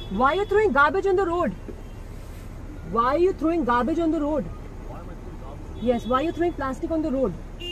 Why are you throwing garbage on the road? Why are you throwing garbage on the road? Yes, why are you throwing plastic on the road?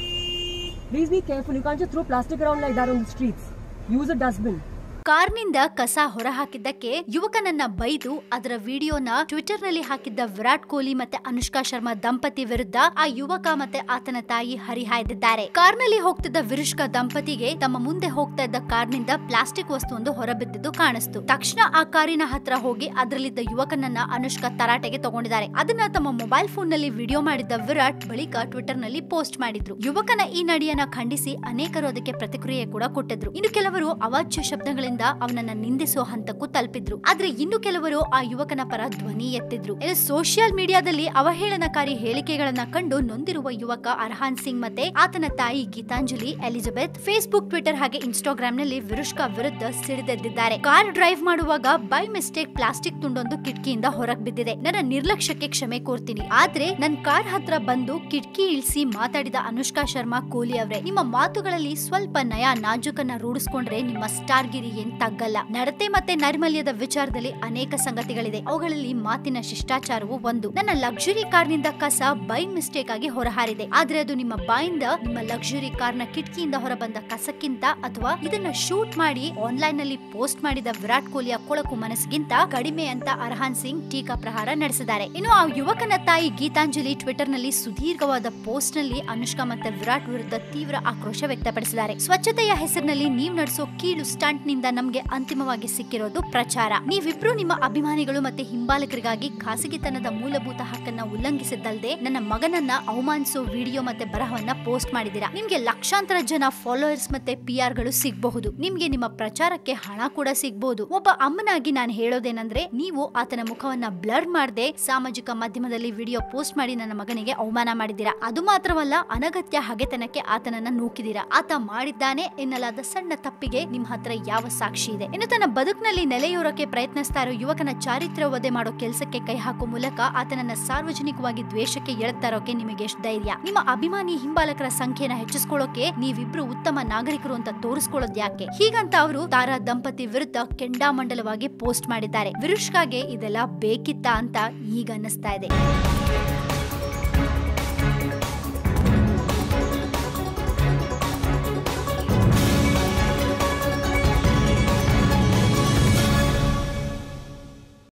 Please be careful. You can't just throw plastic around like that on the streets. Use a dustbin. ಕಾರ್ನಿಂದ ಕಸ ಹೊರಹಾಕಿದ್ದಕ್ಕೆ ಯುವಕನನ್ನ ಬೈದು ಅದರ ವಿಡಿಯೋನ Twitter ನಲ್ಲಿ ಹಾಕಿದ್ದ ವಿರಾಟ್ ಕೊಹ್ಲಿ ಮತ್ತೆ ಅನುಷ್ಕಾ ಶರ್ಮಾ ದಂಪತಿ ವಿರುದ್ಧ ಆ ಯುವಕ ಮತ್ತೆ ಆತನ ತಾಯಿ ಹರಿಹಾಯ್ದಿದ್ದಾರೆ ಕಾರ್ನಲ್ಲಿ ಹೋಗ್ತಿದ್ದ ವಿರುಷ್ಕ ದಂಪತಿಗೆ ತಮ್ಮ ಮುಂದೆ ಹೋಗ್ತಾ ಇದ್ದ ಕಾರ್ನಿಂದ ಪ್ಲಾಸ್ಟಿಕ್ ವಸ್ತುವೊಂದು ಹೊರಬಿದ್ದಿದ್ದು ಕಾಣಿಸ್ತು ತಕ್ಷಣ ಆ ಕಾರಿನ ಹತ್ರ ಹೋಗಿ ಅದರಲ್ಲಿದ್ದ ಯುವಕನನ್ನ ಅನುಷ್ಕಾ ತರಾಟೆಗೆ ತಗೊಂಡಿದ್ದಾರೆ ಅದನ್ನ ತಮ್ಮ ಮೊಬೈಲ್ ಫೋನ್ ನಲ್ಲಿ ವಿಡಿಯೋ ಮಾಡಿದ್ದ ವಿರಾಟ್ ಬಳಿಕ ಟ್ವಿಟರ್ ನಲ್ಲಿ ಪೋಸ್ಟ್ ಮಾಡಿದ್ರು ಯುವಕನ ಈ ನಡೆಯನ್ನ ಖಂಡಿಸಿ ಅನೇಕರು ಅದಕ್ಕೆ ಪ್ರತಿಕ್ರಿಯೆ ಕೂಡ ಕೊಟ್ಟಿದ್ರು ಇನ್ನು ಕೆಲವರು ಅವಾಚ್ಯ ಶಬ್ದಗಳಿಂದ ಅವನನ್ನ ನಿಂದಿಸುವ ಹಂತಕ್ಕೂ ತಲುಪಿದ್ರು ಆದ್ರೆ ಇನ್ನು ಕೆಲವರು ಆ ಯುವಕನ ಪರ ಧ್ವನಿ ಎತ್ತಿದ್ರು ಇನ್ನು ಸೋಷಿಯಲ್ ಮೀಡಿಯಾದಲ್ಲಿ ಅವಹೇಳನಕಾರಿ ಹೇಳಿಕೆಗಳನ್ನ ಕಂಡು ನೊಂದಿರುವ ಯುವಕ ಅರ್ಹಾನ್ ಸಿಂಗ್ ಮತ್ತೆ ಆತನ ತಾಯಿ ಗೀತಾಂಜಲಿ ಎಲಿಜಬೆತ್ ಫೇಸ್ಬುಕ್ ಟ್ವಿಟರ್ ಹಾಗೆ ಇನ್ಸ್ಟಾಗ್ರಾಮ್ ನಲ್ಲಿ ವಿರುಷ್ಕಾ ವಿರುದ್ಧ ಸಿಡಿದೆದ್ದಿದ್ದಾರೆ ಕಾರ್ ಡ್ರೈವ್ ಮಾಡುವಾಗ ಬೈ ಮಿಸ್ಟೇಕ್ ಪ್ಲಾಸ್ಟಿಕ್ ತುಂಡೊಂದು ಕಿಟಕಿಯಿಂದ ಹೊರಗ್ ಬಿದ್ದಿದೆ ನನ್ನ ನಿರ್ಲಕ್ಷ್ಯಕ್ಕೆ ಕ್ಷಮೆ ಕೋರ್ತೀನಿ ಆದ್ರೆ ನನ್ ಕಾರ್ ಹತ್ರ ಬಂದು ಕಿಟಕಿ ಇಳಿಸಿ ಮಾತಾಡಿದ ಅನುಷ್ಕಾ ಶರ್ಮಾ ಕೋಹ್ಲಿ ಅವರೇ ನಿಮ್ಮ ಮಾತುಗಳಲ್ಲಿ ಸ್ವಲ್ಪ ನಯ ನಾಜುಕನ್ನ ರೂಢಿಸ್ಕೊಂಡ್ರೆ ನಿಮ್ಮ ಸ್ಟಾರ್ ಗಿರಿ ಏನ್ ತಗ್ಗಲ್ಲ ನಡತೆ ಮತ್ತೆ ನೈರ್ಮಲ್ಯದ ವಿಚಾರದಲ್ಲಿ ಅನೇಕ ಸಂಗತಿಗಳಿದೆ ಅವುಗಳಲ್ಲಿ ಮಾತಿನ ಶಿಷ್ಟಾಚಾರವು ಒಂದು ನನ್ನ ಲಕ್ಸುರಿ ಕಾರ್ನಿಂದ ಕಸ ಬೈ ಮಿಸ್ಟೇಕ್ ಆಗಿ ಹೊರಹಾರಿದೆ ಆದ್ರೆ ಅದು ನಿಮ್ಮ ಬಾಯಿಂದ ನಿಮ್ಮ ಲಕ್ಸುರಿ ಕಾರ್ನ ಕಿಟಕಿಯಿಂದ ಹೊರಬಂದ ಕಸಕ್ಕಿಂತ ಅಥವಾ ಇದನ್ನ ಶೂಟ್ ಮಾಡಿ ಆನ್ಲೈನ್ ನಲ್ಲಿ ಪೋಸ್ಟ್ ಮಾಡಿದ ವಿರಾಟ್ ಕೊಹ್ಲಿಯ ಕೊಳಕು ಮನಸ್ಸಿಗಿಂತ ಕಡಿಮೆ ಅಂತ ಅರ್ಹಾನ್ ಸಿಂಗ್ ಟೀಕಾ ಪ್ರಹಾರ ನಡೆಸಿದ್ದಾರೆ ಇನ್ನು ಆ ಯುವಕನ ತಾಯಿ ಗೀತಾಂಜಲಿ ಟ್ವಿಟರ್ ನಲ್ಲಿ ಸುದೀರ್ಘವಾದ ಪೋಸ್ಟ್ ನಲ್ಲಿ ಅನುಷ್ಕಾ ಮತ್ತೆ ವಿರಾಟ್ ವಿರುದ್ಧ ತೀವ್ರ ಆಕ್ರೋಶ ವ್ಯಕ್ತಪಡಿಸಿದ್ದಾರೆ ಸ್ವಚ್ಛತೆಯ ಹೆಸರಿನಲ್ಲಿ ನೀವ್ ನಡೆಸೋ ಕೀಳು ಸ್ಟಂಟ್ ನಿಂದ ನಮ್ಗೆ ಅಂತಿಮವಾಗಿ ಸಿಕ್ಕಿರೋದು ಪ್ರಚಾರ ನೀವಿಬ್ರು ನಿಮ್ಮ ಅಭಿಮಾನಿಗಳು ಮತ್ತೆ ಹಿಂಬಾಲಕರಿಗಾಗಿ ಖಾಸಗಿತನದ ಮೂಲಭೂತ ಹಕ್ಕನ್ನ ಉಲ್ಲಂಘಿಸಿದ್ದಲ್ಲದೆ ನನ್ನ ಮಗನನ್ನ ಅವಮಾನಿಸೋ ವಿಡಿಯೋ ಮತ್ತೆ ಬರಹವನ್ನ ಪೋಸ್ಟ್ ಮಾಡಿದೀರಾ ನಿಮ್ಗೆ ಲಕ್ಷಾಂತರ ಜನ ಫಾಲೋವರ್ಸ್ ಮತ್ತೆ ಪಿ ಆರ್ ಗಳು ಸಿಗಬಹುದು ನಿಮ್ಗೆ ನಿಮ್ಮ ಪ್ರಚಾರಕ್ಕೆ ಹಣ ಕೂಡ ಸಿಗಬಹುದು ಒಬ್ಬ ಅಮ್ಮನಾಗಿ ನಾನು ಹೇಳೋದೇನಂದ್ರೆ ನೀವು ಆತನ ಮುಖವನ್ನ ಬ್ಲರ್ ಮಾಡದೆ ಸಾಮಾಜಿಕ ಮಾಧ್ಯಮದಲ್ಲಿ ವಿಡಿಯೋ ಪೋಸ್ಟ್ ಮಾಡಿ ನನ್ನ ಮಗನಿಗೆ ಅವಮಾನ ಮಾಡಿದ್ದೀರಾ ಅದು ಮಾತ್ರವಲ್ಲ ಅನಗತ್ಯ ಹಗೆತನಕ್ಕೆ ಆತನನ್ನ ನೂಕಿದೀರಾ ಆತ ಮಾಡಿದ್ದಾನೆ ಎನ್ನಲಾದ ಸಣ್ಣ ತಪ್ಪಿಗೆ ನಿಮ್ ಹತ್ರ ಯಾವ ಸಾಕ್ಷಿ ಇದೆ ಇನ್ನು ತನ್ನ ಬದುಕಿನಲ್ಲಿ ನೆಲೆಯೂರಕ್ಕೆ ಪ್ರಯತ್ನಿಸ್ತಾ ಇರೋ ಯುವಕನ ಚಾರಿತ್ರ್ಯ ವಧೆ ಮಾಡೋ ಕೆಲಸಕ್ಕೆ ಕೈ ಹಾಕೋ ಮೂಲಕ ಆತನನ್ನ ಸಾರ್ವಜನಿಕವಾಗಿ ದ್ವೇಷಕ್ಕೆ ಎಳೆತಾ ಇರೋಕೆ ನಿಮಗೆ ಎಷ್ಟು ಧೈರ್ಯ ನಿಮ್ಮ ಅಭಿಮಾನಿ ಹಿಂಬಾಲಕರ ಸಂಖ್ಯೆನ ಹೆಚ್ಚಿಸ್ಕೊಳ್ಳೋಕೆ ನೀವಿಬ್ರು ಉತ್ತಮ ನಾಗರಿಕರು ಅಂತ ತೋರಿಸ್ಕೊಳ್ಳೋದ್ ಯಾಕೆ ಹೀಗಂತ ಅವರು ತಾರಾ ದಂಪತಿ ವಿರುದ್ಧ ಕೆಂಡಾಮಂಡಲವಾಗಿ ಪೋಸ್ಟ್ ಮಾಡಿದ್ದಾರೆ ವಿರುಷ್ಕಾಗೆ ಇದೆಲ್ಲ ಬೇಕಿತ್ತಾ ಅಂತ ಈಗ ಅನ್ನಿಸ್ತಾ ಇದೆ